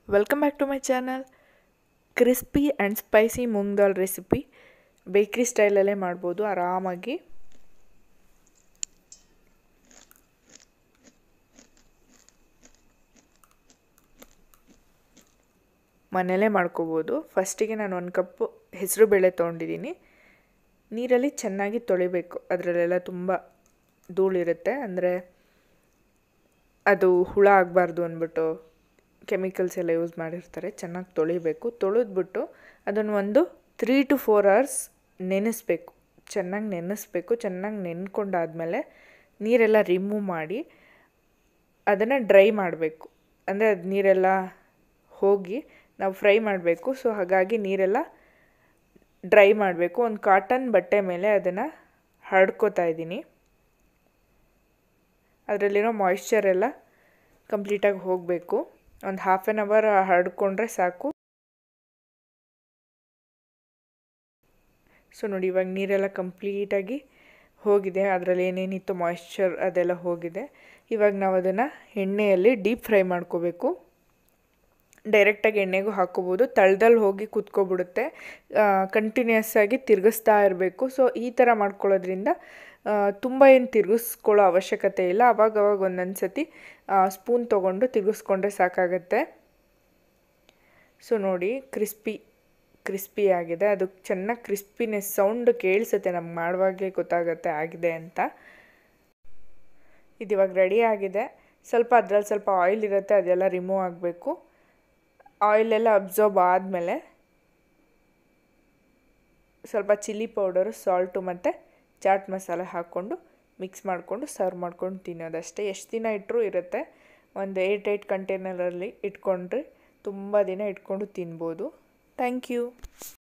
welcome back to my channel crispy and spicy moong dal recipe bakery ಸ್ಟೈಲಲ್ಲೇ ಮಾಡ್ಬೋದು ಆರಾಮಾಗಿ ಮನೆಯಲ್ಲೇ ಮಾಡ್ಕೋಬೋದು ಫಸ್ಟಿಗೆ ನಾನು ಒಂದು ಕಪ್ಪು ಹೆಸರು ಬೇಳೆ ತೊಗೊಂಡಿದ್ದೀನಿ ನೀರಲ್ಲಿ ಚೆನ್ನಾಗಿ ತೊಳಿಬೇಕು ಅದರಲ್ಲೆಲ್ಲ ತುಂಬ ಧೂಳಿರುತ್ತೆ ಅಂದರೆ ಅದು ಹುಳ ಆಗಬಾರ್ದು ಅಂದ್ಬಿಟ್ಟು ಕೆಮಿಕಲ್ಸ್ ಎಲ್ಲ ಯೂಸ್ ಮಾಡಿರ್ತಾರೆ ಚೆನ್ನಾಗಿ ತೊಳಿಬೇಕು ತೊಳೆದ್ಬಿಟ್ಟು ಅದನ್ನು ಒಂದು ತ್ರೀ ಟು ಫೋರ್ ಅವರ್ಸ್ ನೆನೆಸ್ಬೇಕು ಚೆನ್ನಾಗಿ ನೆನೆಸ್ಬೇಕು ಚೆನ್ನಾಗಿ ನೆನ್ಕೊಂಡಾದಮೇಲೆ ನೀರೆಲ್ಲ ರಿಮೂವ್ ಮಾಡಿ ಅದನ್ನು ಡ್ರೈ ಮಾಡಬೇಕು ಅಂದರೆ ಅದು ನೀರೆಲ್ಲ ಹೋಗಿ ನಾವು ಫ್ರೈ ಮಾಡಬೇಕು ಸೊ ಹಾಗಾಗಿ ನೀರೆಲ್ಲ ಡ್ರೈ ಮಾಡಬೇಕು ಒಂದು ಕಾಟನ್ ಬಟ್ಟೆ ಮೇಲೆ ಅದನ್ನು ಹರಡ್ಕೋತಾ ಇದ್ದೀನಿ ಅದರಲ್ಲಿರೋ ಮಾಯಿಶ್ಚರ್ ಎಲ್ಲ ಕಂಪ್ಲೀಟಾಗಿ ಹೋಗಬೇಕು ಒಂದು ಹಾಫ್ ಆನ್ ಅವರ್ ಹರಡ್ಕೊಂಡ್ರೆ ಸಾಕು ಸೊ ನೋಡಿ ಇವಾಗ ನೀರೆಲ್ಲ ಕಂಪ್ಲೀಟಾಗಿ ಹೋಗಿದೆ ಅದರಲ್ಲಿ ಏನೇನಿತ್ತು ಮಾಯಿಶ್ಚರ್ ಅದೆಲ್ಲ ಹೋಗಿದೆ ಇವಾಗ ನಾವು ಅದನ್ನು ಎಣ್ಣೆಯಲ್ಲಿ ಡೀಪ್ ಫ್ರೈ ಮಾಡ್ಕೋಬೇಕು ಡೈರೆಕ್ಟಾಗಿ ಎಣ್ಣೆಗೂ ಹಾಕೋಬೋದು ತಳದಲ್ಲಿ ಹೋಗಿ ಕುತ್ಕೊಬಿಡುತ್ತೆ ಕಂಟಿನ್ಯೂಸ್ ಆಗಿ ತಿರುಗಿಸ್ತಾ ಇರಬೇಕು ಸೊ ಈ ಥರ ಮಾಡ್ಕೊಳ್ಳೋದ್ರಿಂದ ತುಂಬ ಏನು ತಿರುಗಿಸ್ಕೊಳ್ಳೋ ಅವಶ್ಯಕತೆ ಇಲ್ಲ ಅವಾಗ ಅವಾಗ ಒಂದೊಂದು ಸತಿ ಸ್ಪೂನ್ ತೊಗೊಂಡು ತಿರುಗಿಸ್ಕೊಂಡ್ರೆ ಸಾಕಾಗತ್ತೆ ಸೊ ನೋಡಿ ಕ್ರಿಸ್ಪಿ ಕ್ರಿಸ್ಪಿ ಆಗಿದೆ ಅದು ಚೆನ್ನಾಗಿ ಕ್ರಿಸ್ಪಿನೆಸ್ ಸೌಂಡ್ ಕೇಳಿಸುತ್ತೆ ನಮ್ಗೆ ಮಾಡುವಾಗಲೇ ಗೊತ್ತಾಗುತ್ತೆ ಆಗಿದೆ ಅಂತ ಇದು ಇವಾಗ ರೆಡಿ ಆಗಿದೆ ಸ್ವಲ್ಪ ಅದರಲ್ಲಿ ಸ್ವಲ್ಪ ಆಯಿಲ್ ಇರುತ್ತೆ ಅದೆಲ್ಲ ರಿಮೂವ್ ಆಗಬೇಕು ಆಯಿಲೆಲ್ಲ ಅಬ್ಸರ್ಬ್ ಆದಮೇಲೆ ಸ್ವಲ್ಪ ಚಿಲ್ಲಿ ಪೌಡರು ಸಾಲ್ಟು ಮತ್ತು ಚಾಟ್ ಮಸಾಲೆ ಹಾಕ್ಕೊಂಡು ಮಿಕ್ಸ್ ಮಾಡಿಕೊಂಡು ಸರ್ವ್ ಮಾಡ್ಕೊಂಡು ತಿನ್ನೋದಷ್ಟೇ ಎಷ್ಟು ದಿನ ಇಟ್ಟರೂ ಇರುತ್ತೆ ಒಂದು ಏಟ್ ಏಟ್ ಕಂಟೈನರಲ್ಲಿ ಇಟ್ಕೊಂಡ್ರೆ ತುಂಬ ದಿನ ಇಟ್ಕೊಂಡು ತಿನ್ಬೋದು ಥ್ಯಾಂಕ್ ಯು